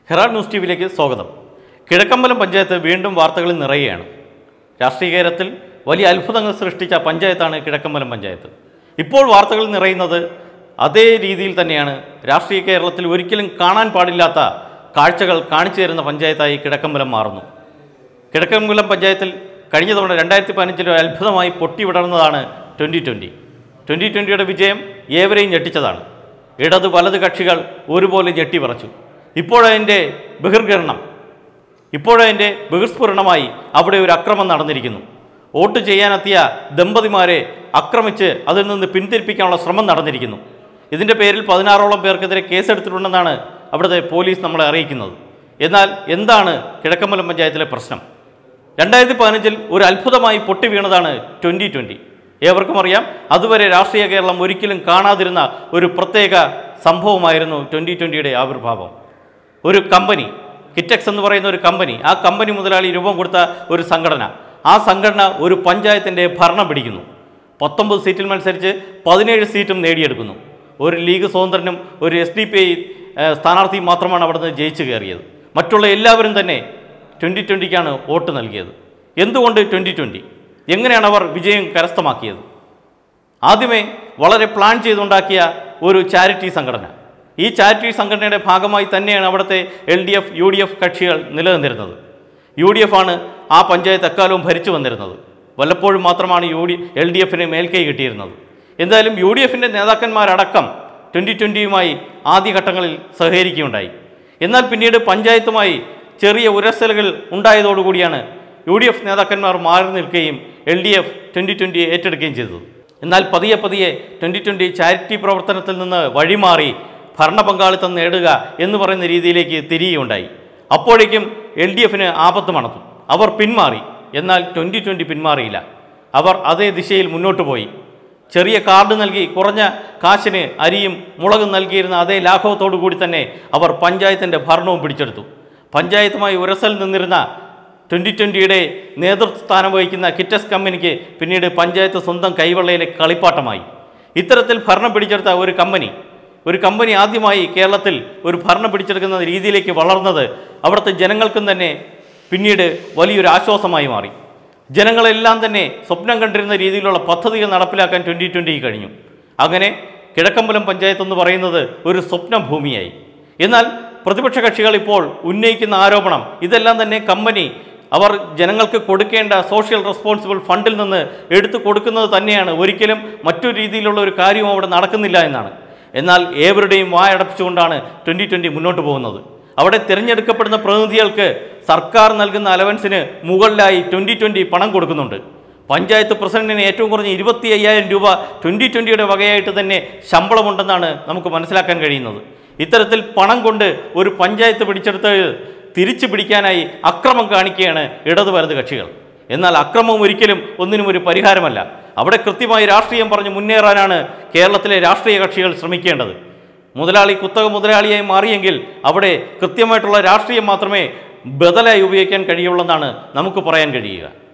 Herald news T വിയിലേക്ക് സ്വാഗതം കിഴക്കമ്പലം പഞ്ചായത്ത് വീണ്ടും വാർത്തകളിൽ നിറയുകയാണ് രാഷ്ട്രീയ കേരളത്തിൽ വലിയ അത്ഭുതങ്ങൾ സൃഷ്ടിച്ച പഞ്ചായത്താണ് കിഴക്കമ്പലം പഞ്ചായത്ത് ഇപ്പോൾ വാർത്തകൾ നിറയുന്നത് അതേ രീതിയിൽ തന്നെയാണ് രാഷ്ട്രീയ കേരളത്തിൽ ഒരിക്കലും കാണാൻ പാടില്ലാത്ത കാഴ്ചകൾ കാണിച്ചു തരുന്ന പഞ്ചായത്തായി കിഴക്കമ്പലം മാറുന്നു കിഴക്കമ്പലം പഞ്ചായത്തിൽ കഴിഞ്ഞ തവണ രണ്ടായിരത്തി പതിനഞ്ചിൽ ഒരു അത്ഭുതമായി പൊട്ടിവിടർന്നതാണ് ട്വൻ്റി ട്വൻ്റി ട്വൻ്റി ട്വൻ്റിയുടെ വിജയം ഏവരെയും ഞെട്ടിച്ചതാണ് ഇടത് വലത് കക്ഷികൾ ഒരുപോലെ ഞെട്ടിവിറച്ചു ഇപ്പോഴതിൻ്റെ ബഹിർഗരണം ഇപ്പോഴതിൻ്റെ ബഹിർസ്ഫുരണമായി അവിടെ ഒരു അക്രമം നടന്നിരിക്കുന്നു വോട്ട് ചെയ്യാനെത്തിയ ദമ്പതിമാരെ ആക്രമിച്ച് അതിൽ നിന്ന് പിന്തിരിപ്പിക്കാനുള്ള ശ്രമം നടന്നിരിക്കുന്നു ഇതിൻ്റെ പേരിൽ പതിനാറോളം പേർക്കെതിരെ കേസെടുത്തിട്ടുണ്ടെന്നാണ് അവിടുത്തെ പോലീസ് നമ്മളെ അറിയിക്കുന്നത് എന്നാൽ എന്താണ് കിഴക്കമ്പലം പഞ്ചായത്തിലെ പ്രശ്നം രണ്ടായിരത്തി പതിനഞ്ചിൽ ഒരു അത്ഭുതമായി പൊട്ടി വീണതാണ് ട്വൻ്റി ട്വൻ്റി ഏവർക്കും അറിയാം അതുവരെ രാഷ്ട്രീയ കേരളം ഒരിക്കലും കാണാതിരുന്ന ഒരു പ്രത്യേക സംഭവമായിരുന്നു ട്വൻ്റി ട്വൻ്റിയുടെ ആവിർഭാവം ഒരു കമ്പനി കിറ്റക്സ് എന്ന് പറയുന്ന ഒരു കമ്പനി ആ കമ്പനി മുതലാളി രൂപം കൊടുത്ത ഒരു സംഘടന ആ സംഘടന ഒരു പഞ്ചായത്തിൻ്റെ ഭരണം പിടിക്കുന്നു പത്തൊമ്പത് സീറ്റിൽ മത്സരിച്ച് പതിനേഴ് സീറ്റും നേടിയെടുക്കുന്നു ഒരു ലീഗ് സ്വതന്ത്രനും ഒരു എസ് ഡി പി ഐ സ്ഥാനാർത്ഥിയും മാത്രമാണ് അവിടുന്ന് ജയിച്ചു കയറിയത് മറ്റുള്ള എല്ലാവരും തന്നെ ട്വൻ്റി ട്വൻ്റിക്കാണ് വോട്ട് നൽകിയത് എന്തുകൊണ്ട് ട്വൻ്റി ട്വൻ്റി എങ്ങനെയാണ് അവർ വിജയം കരസ്ഥമാക്കിയത് ആദ്യമേ വളരെ പ്ലാൻ ചെയ്തുണ്ടാക്കിയ ഒരു ചാരിറ്റി സംഘടന ഈ ചാരിറ്റി സംഘടനയുടെ ഭാഗമായി തന്നെയാണ് അവിടുത്തെ L D F U D F കക്ഷികൾ നിലനിന്നിരുന്നത് യു ഡി എഫ് ആണ് ആ പഞ്ചായത്ത് എക്കാലവും ഭരിച്ചു വന്നിരുന്നത് വല്ലപ്പോഴും മാത്രമാണ് യു ഡി എൽ ഡി എഫിന് മേൽക്കൈ കിട്ടിയിരുന്നത് എന്തായാലും യു ഡി എഫിൻ്റെ നേതാക്കന്മാരടക്കം ട്വൻ്റി ട്വൻ്റിയുമായി ആദ്യഘട്ടങ്ങളിൽ സഹകരിക്കുകയുണ്ടായി എന്നാൽ പിന്നീട് പഞ്ചായത്തുമായി ചെറിയ ഉരസലുകൾ ഉണ്ടായതോടുകൂടിയാണ് യു ഡി എഫ് നേതാക്കന്മാർ മാറി നിൽക്കുകയും L D F twenty twenty ഏറ്റെടുക്കുകയും ചെയ്തത് എന്നാൽ പതിയെ പതിയെ ട്വൻ്റി ട്വൻ്റി ചാരിറ്റി പ്രവർത്തനത്തിൽ നിന്ന് വഴിമാറി ഭരണ പങ്കാളിത്തം നേടുക എന്ന് പറയുന്ന രീതിയിലേക്ക് തിരിയുകയുണ്ടായി അപ്പോഴേക്കും എൽ ഡി എഫിന് ആപത്ത് മണത്തു അവർ പിന്മാറി എന്നാൽ ട്വൻ്റി ട്വൻ്റി പിന്മാറിയില്ല അവർ അതേ ദിശയിൽ മുന്നോട്ട് പോയി ചെറിയ കാർഡ് നൽകി കുറഞ്ഞ കാശിന് അരിയും മുളകും നൽകിയിരുന്ന അതേ ലാഘവത്തോടു കൂടി തന്നെ അവർ പഞ്ചായത്തിൻ്റെ ഭരണവും പിടിച്ചെടുത്തു പഞ്ചായത്തുമായി ഉരസൽ നിന്നിരുന്ന ട്വൻ്റി ട്വൻ്റിയുടെ നേതൃസ്ഥാനം വഹിക്കുന്ന കിറ്റസ് കമ്പനിക്ക് പിന്നീട് പഞ്ചായത്ത് സ്വന്തം കൈവെള്ളയിലെ കളിപ്പാട്ടമായി ഇത്തരത്തിൽ ഭരണം പിടിച്ചെടുത്ത ഒരു കമ്പനി ഒരു കമ്പനി ആദ്യമായി കേരളത്തിൽ ഒരു ഭരണം പിടിച്ചെടുക്കുന്ന രീതിയിലേക്ക് വളർന്നത് അവിടുത്തെ ജനങ്ങൾക്കും തന്നെ പിന്നീട് വലിയൊരു ആശ്വാസമായി മാറി ജനങ്ങളെല്ലാം തന്നെ സ്വപ്നം കണ്ടിരുന്ന രീതിയിലുള്ള പദ്ധതികൾ നടപ്പിലാക്കാൻ ട്വൻ്റി ട്വൻ്റി കഴിഞ്ഞു അങ്ങനെ കിഴക്കമ്പലം പഞ്ചായത്ത് എന്ന് പറയുന്നത് ഒരു സ്വപ്ന ഭൂമിയായി എന്നാൽ പ്രതിപക്ഷ കക്ഷികൾ ഇപ്പോൾ ഉന്നയിക്കുന്ന ആരോപണം ഇതെല്ലാം തന്നെ കമ്പനി അവർ ജനങ്ങൾക്ക് കൊടുക്കേണ്ട സോഷ്യൽ റെസ്പോൺസിബിൾ ഫണ്ടിൽ നിന്ന് എടുത്തു കൊടുക്കുന്നത് തന്നെയാണ് ഒരിക്കലും മറ്റു രീതിയിലുള്ള ഒരു കാര്യവും അവിടെ നടക്കുന്നില്ല എന്നാണ് എന്നാൽ ഏവരുടെയും വായടപ്പിച്ചുകൊണ്ടാണ് ട്വൻ്റി ട്വൻ്റി മുന്നോട്ട് പോകുന്നത് അവിടെ തിരഞ്ഞെടുക്കപ്പെടുന്ന പ്രതിനിധികൾക്ക് സർക്കാർ നൽകുന്ന അലവൻസിന് മുകളിലായി ട്വൻ്റി ട്വൻ്റി പണം കൊടുക്കുന്നുണ്ട് പഞ്ചായത്ത് പ്രസിഡന്റിന് ഏറ്റവും കുറഞ്ഞ ഇരുപത്തി അയ്യായിരം രൂപ ട്വൻ്റി ട്വൻ്റിയുടെ വകയായിട്ട് തന്നെ ശമ്പളമുണ്ടെന്നാണ് നമുക്ക് മനസ്സിലാക്കാൻ കഴിയുന്നത് ഇത്തരത്തിൽ പണം കൊണ്ട് ഒരു പഞ്ചായത്ത് പിടിച്ചെടുത്ത് തിരിച്ചു പിടിക്കാനായി അക്രമം കാണിക്കുകയാണ് ഇടതു വലത് കക്ഷികൾ എന്നാൽ അക്രമം ഒരിക്കലും ഒന്നിനും ഒരു പരിഹാരമല്ല അവിടെ കൃത്യമായി രാഷ്ട്രീയം പറഞ്ഞ് മുന്നേറാനാണ് കേരളത്തിലെ രാഷ്ട്രീയ കക്ഷികൾ ശ്രമിക്കേണ്ടത് മുതലാളി കുത്തക മുതലാളിയായി മാറിയെങ്കിൽ അവിടെ കൃത്യമായിട്ടുള്ള രാഷ്ട്രീയം മാത്രമേ ബദലായി ഉപയോഗിക്കാൻ കഴിയുള്ളൂ എന്നാണ് നമുക്ക് പറയാൻ കഴിയുക